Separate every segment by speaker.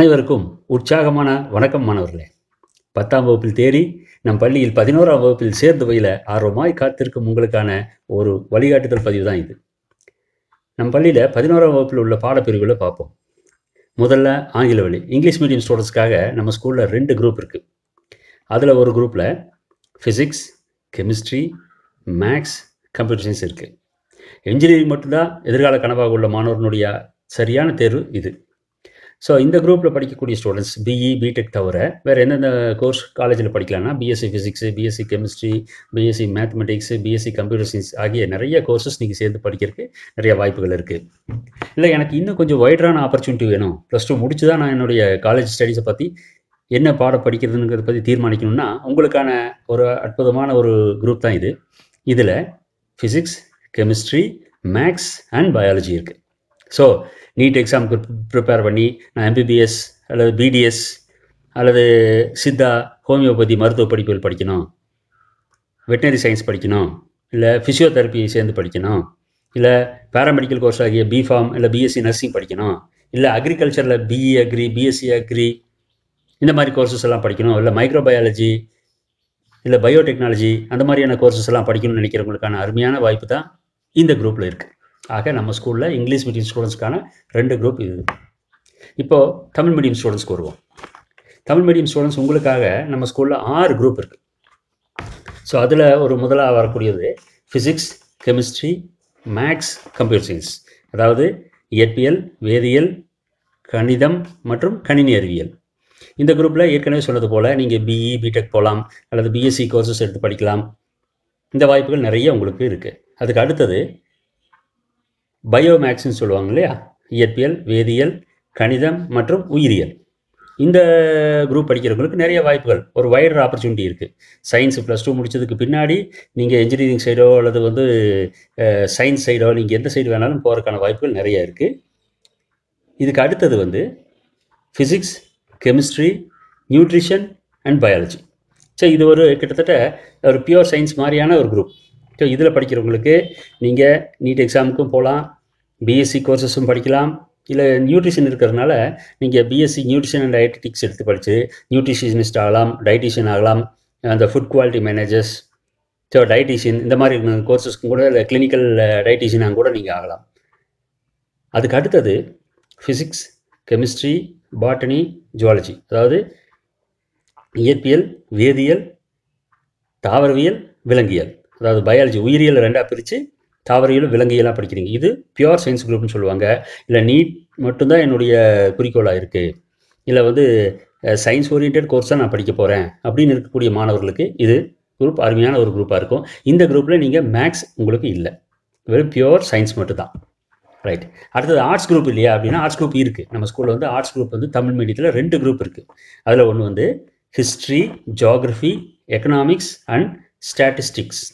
Speaker 1: அனைவருக்கும் உற்சாகமான வணக்கம் மாணவர்களே பத்தாம் வகுப்பில் தேறி நம் பள்ளியில் பதினோராம் வகுப்பில் சேர்ந்து பயில ஆர்வமாய் காத்திருக்கும் உங்களுக்கான ஒரு வழிகாட்டுதல் பதிவு தான் இது நம் பள்ளியில் பதினோராம் வகுப்பில் உள்ள பாடப்பிரிவுகளை பார்ப்போம் முதல்ல ஆங்கில வழி இங்கிலீஷ் மீடியம் ஸ்டூடெண்ட்ஸ்க்காக நம்ம ஸ்கூலில் ரெண்டு குரூப் இருக்குது அதில் ஒரு குரூப்பில் physics chemistry maths computer science இருக்குது இன்ஜினியரிங் மட்டும்தான் எதிர்கால கனவாக உள்ள மாணவர்களுடைய சரியான தேர்வு இது ஸோ இந்த குரூப்பில் படிக்கக்கூடிய ஸ்டூடெண்ட்ஸ் பிஇ பிடெக் தவிர வேறு எந்தெந்த கோர்ஸ் காலேஜில் படிக்கலாம்னா BSc physics BSc chemistry BSc mathematics BSc computer science ஆகிய நிறைய கோர்சஸ் நீங்கள் சேர்ந்து படிக்கிறதுக்கு நிறைய வாய்ப்புகள் இருக்குது இல்லை எனக்கு இன்னும் கொஞ்சம் வைடரான ஆப்பர்ச்சுனிட்டி வேணும் ப்ளஸ் டூ முடிச்சு தான் நான் என்னுடைய காலேஜ் ஸ்டடீஸை பற்றி என்ன பாடம் படிக்கிறதுங்கிறத பற்றி தீர்மானிக்கணும்னா உங்களுக்கான ஒரு அற்புதமான ஒரு குரூப் தான் இது இதில் physics chemistry maths and biology இருக்குது ஸோ நீட் எக்ஸாமுக்கு ப்ரிப்பேர் பண்ணி நான் எம்பிபிஎஸ் அல்லது பிடிஎஸ் அல்லது சித்தா ஹோமியோபதி மருத்துவ படிப்புகள் படிக்கணும் வெட்டினரி சயின்ஸ் படிக்கணும் இல்லை ஃபிசியோதெரப்பி சேர்ந்து படிக்கணும் இல்லை பேராமெடிக்கல் கோர்ஸ் ஆகிய பிஃபார்ம் இல்லை பிஎஸ்சி நர்சிங் படிக்கணும் இல்லை அக்ரிகல்ச்சரில் பிஇ அக்ரி பிஎஸ்சி அக்ரி இந்த மாதிரி கோர்சஸ் எல்லாம் படிக்கணும் இல்லை மைக்ரோபயாலஜி இல்லை பயோடெக்னாலஜி அந்த மாதிரியான கோர்சஸ் எல்லாம் படிக்கணும்னு நினைக்கிறவங்களுக்கான அருமையான வாய்ப்பு தான் இந்த குரூப்பில் இருக்குது ஆக நம்ம ஸ்கூலில் இங்கிலீஷ் மீடியம் ஸ்டூடெண்ட்ஸ்க்கான ரெண்டு குரூப் இது இப்போது தமிழ் மீடியம் ஸ்டூடெண்ட்ஸ்க்கு வருவோம் தமிழ் மீடியம் ஸ்டூடெண்ட்ஸ் உங்களுக்காக நம்ம ஸ்கூலில் ஆறு குரூப் இருக்குது ஸோ அதில் ஒரு முதலாக வரக்கூடியது physics chemistry maths computer science அதாவது இயற்பியல் வேதியியல் கணிதம் மற்றும் கணினி அறிவியல் இந்த குரூப்பில் ஏற்கனவே சொன்னது போல் நீங்கள் பிஇ பிடெக் போகலாம் அல்லது பிஎஸ்சி கோர்சஸ் எடுத்து படிக்கலாம் இந்த வாய்ப்புகள் நிறைய உங்களுக்கு இருக்குது அதுக்கு அடுத்தது பயோமேக்ஸ்னு சொல்லுவாங்க இல்லையா இயற்பியல் வேதியியல் கணிதம் மற்றும் உயிரியல் இந்த குரூப் படிக்கிறவங்களுக்கு நிறைய வாய்ப்புகள் ஒரு வைடர் ஆப்பர்ச்சுனிட்டி இருக்குது சயின்ஸ் ப்ளஸ் டூ முடிச்சதுக்கு பின்னாடி நீங்கள் இன்ஜினியரிங் சைடோ அல்லது வந்து சயின்ஸ் சைடோ நீங்கள் எந்த சைடு வேணாலும் போகிறதுக்கான வாய்ப்புகள் நிறைய இருக்குது இதுக்கு அடுத்தது வந்து physics chemistry nutrition and biology so இது ஒரு கிட்டத்தட்ட ஒரு பியூர் சயின்ஸ் மாதிரியான ஒரு குரூப் ஸோ இதில் படிக்கிறவங்களுக்கு நீங்கள் நீட் எக்ஸாமுக்கும் போகலாம் பிஎஸ்சி கோர்சஸும் படிக்கலாம் இல்லை நியூட்ரிஷன் இருக்கிறதுனால நீங்கள் பிஎஸ்சி நியூட்ரிஷன் அண்ட் டயட்டிக்ஸ் எடுத்து படித்து நியூட்ரிஷனிஸ்ட் ஆகலாம் டயட்டிஷியன் ஆகலாம் அந்த food quality managers so dietitian இந்த மாதிரி கோர்சஸ்க்கும் கூட இல்லை கிளினிக்கல் டயட்டிஷியனாக கூட நீங்கள் ஆகலாம் அதுக்கு அடுத்தது ஃபிசிக்ஸ் கெமிஸ்ட்ரி பாட்டனி ஜுவாலஜி அதாவது இயற்பியல் வேதியியல் தாவரவியல் விலங்கியல் அதாவது பயாலஜி உயிரியல் ரெண்டாக பிரித்து தாவரவியல் விலங்கியலாக படிக்கிறீங்க இது பியூர் சயின்ஸ் குரூப்னு சொல்லுவாங்க இல்லை நீட் மட்டும்தான் என்னுடைய குறிக்கோளாக இருக்குது இல்லை வந்து சயின்ஸ் ஓரியன்ட் கோர்ஸ் தான் நான் படிக்க போகிறேன் அப்படின்னு இருக்கக்கூடிய மாணவர்களுக்கு இது குரூப் அருமையான ஒரு குரூப்பாக இருக்கும் இந்த குரூப்பில் நீங்கள் மேக்ஸ் உங்களுக்கு இல்லை வெறும் பியூர் சயின்ஸ் மட்டும்தான் ரைட் அடுத்தது ஆர்ட்ஸ் குரூப் இல்லையா அப்படின்னா ஆர்ட்ஸ் குரூப் இருக்குது நம்ம ஸ்கூலில் வந்து ஆர்ட்ஸ் குரூப் வந்து தமிழ் மீடியத்தில் ரெண்டு குரூப் இருக்குது அதில் ஒன்று வந்து history geography economics and statistics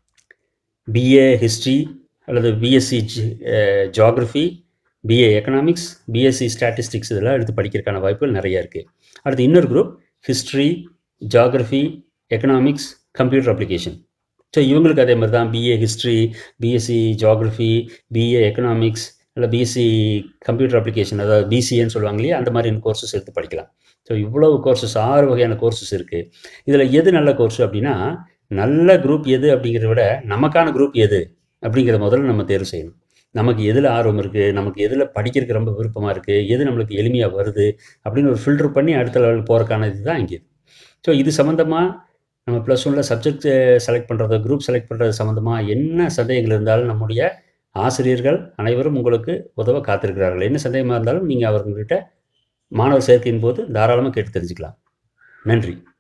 Speaker 1: BA history அல்லது BSc geography BA economics BSc statistics இதெல்லாம் எடுத்து படிக்கிறதுக்கான வாய்ப்புகள் நிறைய இருக்குது அடுத்து இன்னொரு group history geography economics computer application so இவங்களுக்கு அதே மாதிரி தான் BA history BSc geography BA economics இல்லை பிஎஸ்சி கம்ப்யூட்டர் அப்ளிகேஷன் அதாவது பிசிஏன்னு சொல்லுவாங்க இல்லையா அந்த மாதிரியான கோர்சஸ் எடுத்து படிக்கலாம் ஸோ இவ்வளவு கோர்சஸ் ஆறு வகையான கோர்சஸ் இருக்குது இதில் எது நல்ல கோர்ஸ் அப்படின்னா நல்ல குரூப் எது அப்படிங்கிறத விட நமக்கான குரூப் எது அப்படிங்கிறத முதல்ல நம்ம தேர்வு செய்யணும் நமக்கு எதில் ஆர்வம் இருக்குது நமக்கு எதில் படிக்கிறதுக்கு ரொம்ப விருப்பமாக இருக்குது எது நம்மளுக்கு எளிமையாக வருது அப்படின்னு ஒரு ஃபில்டர் பண்ணி அடுத்த லெவலுக்கு போகிறக்கான இது தான் இங்கே ஸோ இது சம்மந்தமாக நம்ம ப்ளஸ் ஒனில் சப்ஜெக்ட் செலக்ட் பண்ணுறது குரூப் செலக்ட் பண்ணுறது சம்மந்தமாக என்ன சந்தேகங்கள் இருந்தாலும் நம்முடைய ஆசிரியர்கள் அனைவரும் உங்களுக்கு உதவ காத்திருக்கிறார்கள் என்ன சந்தேகமாக இருந்தாலும் நீங்கள் அவர்கள்கிட்ட மாணவர் சேர்க்கையின் போது தாராளமாக கேட்டு தெரிஞ்சுக்கலாம் நன்றி